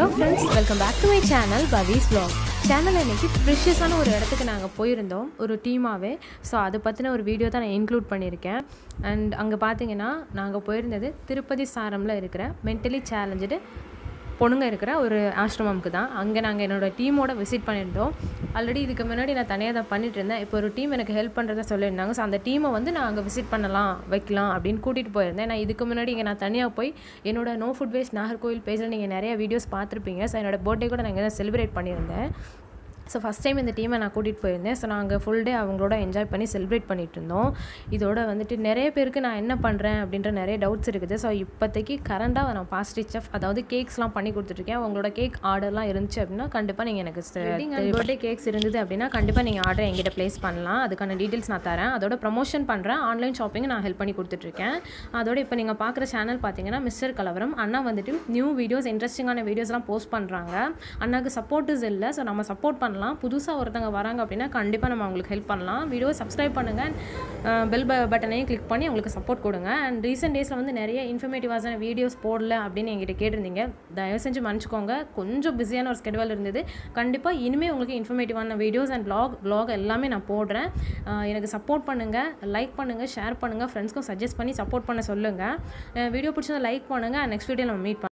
friends welcome back to my channel Pavi's vlog சேனலில் இன்றைக்கி ப்ரிஷியஸான ஒரு இடத்துக்கு நாங்கள் போயிருந்தோம் ஒரு டீமாகவே ஸோ அதை பற்றின ஒரு வீடியோ தான் நான் இன்க்ளூட் பண்ணியிருக்கேன் அண்ட் அங்கே பார்த்தீங்கன்னா நாங்கள் போயிருந்தது திருப்பதி சாரமில் இருக்கிற மென்டலி சேலஞ்சடு பொண்ணுங்க இருக்கிற ஒரு ஆசிரமம்க்கு தான் அங்கே நாங்கள் என்னோடய டீமோட விசிட் பண்ணியிருந்தோம் ஆல்ரெடி இதுக்கு முன்னாடி நான் தனியாக தான் பண்ணிட்டு இருந்தேன் இப்போ ஒரு டீம் எனக்கு ஹெல்ப் பண்ணுறதா சொல்லியிருந்தாங்க ஸோ அந்த டீமை வந்து நான் அங்கே விசிட் பண்ணலாம் வைக்கலாம் அப்படின்னு கூட்டிகிட்டு போயிருந்தேன் நான் இதுக்கு முன்னாடி இங்கே நான் தனியாக போய் என்னோட நோ ஃபுட் வேஸ்ட் நாகர்கோவில் பேஜில் நீங்கள் நிறைய வீடியோஸ் பார்த்துருப்பீங்க ஸோ என்னோட பர்த்டே கூட நான் இங்கே தான் செலிப்ரேட் பண்ணியிருந்தேன் ஸோ ஃபஸ்ட் டைம் இந்த டீமை நான் கூட்டிகிட்டு போயிருந்தேன் ஸோ நாங்கள் ஃபுல் டே அவங்களோட என்ஜாய் பண்ணி செலிப்ரேட் பண்ணிட்டு இருந்தோம் இதோட வந்துட்டு நிறைய பேருக்கு நான் என்ன பண்ணுறேன் அப்படின்ற நிறைய டவுட்ஸ் இருக்குது ஸோ இப்போதைக்கு கரண்டாக நான் பாஸ்ட்ரி செஃப் அதாவது கேக்ஸ்லாம் பண்ணி கொடுத்துட்ருக்கேன் உங்களோட கேக் ஆர்டர்லாம் இருந்துச்சு அப்படின்னா கண்டிப்பாக நீங்கள் எனக்கு பர்த்டே கேக்ஸ் இருந்தது அப்படின்னா கண்டிப்பாக நீங்கள் ஆர்டர் எங்கிட்ட ப்ளேஸ் பண்ணலாம் அதுக்கான டீட்டெயில்ஸ் நான் தரேன் அதோட ப்ரமோஷன் பண்ணுறேன் ஆன்லைன் ஷாப்பிங் நான் ஹெல்ப் பண்ணி கொடுத்துட்ருக்கேன் அதோட இப்போ நீங்கள் பார்க்குற சேனல் பார்த்தீங்கன்னா மிஸ்டர் கலவரம் அண்ணா வந்துட்டு நியூ வீடியோஸ் இன்ட்ரெஸ்டிங்கான வீடியோஸ்லாம் போஸ்ட் பண்ணுறாங்க அண்ணாக்கு சப்போர்ட்டர்ஸ் இல்லை ஸோ நம்ம சப்போர்ட் பண்ணலாம் புதுசாக ஒருத்தங்க வராங்க அப்படின்னா கண்டிப்பாக நம்ம அவங்களுக்கு ஹெல்ப் பண்ணலாம் வீடியோ சப்ஸ்கிரைப் பண்ணுங்கள் பெல் பட்டனையும் கிளிக் பண்ணி அவங்களுக்கு சப்போர்ட் கொடுங்க அண்ட் ரீசெண்ட் டேஸில் வந்து நிறைய இன்ஃபர்மேட்டிவான வீடியோஸ் போடல அப்படின்னு என்கிட்ட கேட்டிருந்தீங்க தயவு செஞ்சு மன்னிச்சுக்கோங்க கொஞ்சம் பிஸியான ஒரு ஸ்கெடியூல் இருந்தது கண்டிப்பாக இனிமேல் உங்களுக்கு இன்ஃபர்மேட்டிவான வீடியோஸ் அண்ட் vlog vlog எல்லாமே நான் போடுறேன் அஹ் எனக்கு சப்போர்ட் பண்ணுங்கள் லைக் பண்ணுங்கள் ஷேர் பண்ணுங்கள் ஃப்ரெண்ட்ஸ்க்கும் சஜஸ்ட் பண்ணி சப்போர்ட் பண்ண சொல்லுங்கள் வீடியோ பிடிச்சதை லைக் பண்ணுங்கள் நெக்ஸ்ட் வீடியோ நம்ம மீட்